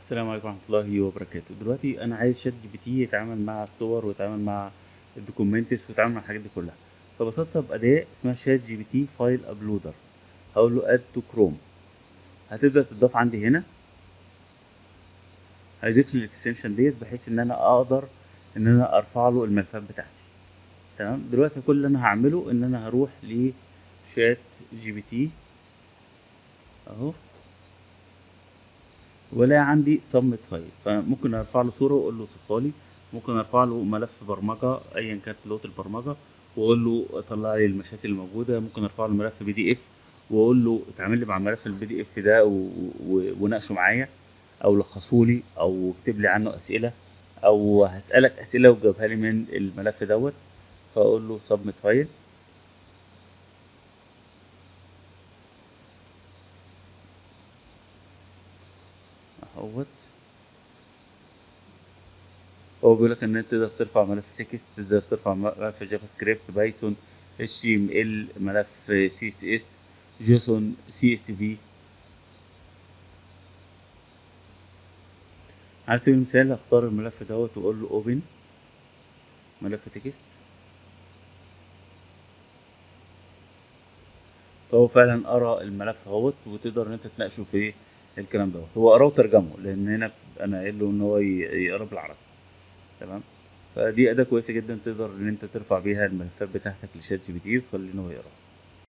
السلام عليكم ورحمة الله وبركاته دلوقتي أنا عايز شات جي بي تي يتعامل مع الصور ويتعامل مع الدوكيومنتس ويتعامل مع الحاجات دي كلها فبسطتها بأداة اسمها شات جي بي تي فايل أبلودر هقول له اد تو كروم هتبدأ تضاف عندي هنا هيضيف لي الاكستنشن ديت بحيث ان انا اقدر ان انا ارفع له الملفات بتاعتي تمام دلوقتي كل اللي انا هعمله ان انا هروح لشات جي بي تي اهو ولا عندي سمت فايل فممكن ارفع له صوره واقول له صفها لي ممكن ارفع له ملف برمجه ايا كانت لغه البرمجه واقول له طلع لي المشاكل الموجوده ممكن ارفع له ملف بي دي اف واقول له اتعامل لي مع ملف البي دي اف ده و- و- وناقشه معايا او لخصه لي او اكتب لي عنه اسئله او هسالك اسئله وجاوبها لي من الملف دوت فاقول له سبميت فايل اهوت هو بيقول لك ان انت تقدر ترفع ملف تكست تقدر ترفع ملف جافا سكريبت بايثون اتش تي ام ال ملف سي اس اس جيسون سي اس في على سبيل المثال هختار الملف دوت واقول له اوبن ملف تكست فهو فعلا قرا الملف اهوت وتقدر ان انت تناقشه في الكلام دوت هو قراه وترجمه لان هنا انا قايل له ان هو ي- يقرا بالعربي تمام فدي اداه كويسه جدا تقدر ان انت ترفع بيها الملفات بتاعتك لشات جي بي تي وتخليه ان هو يقراها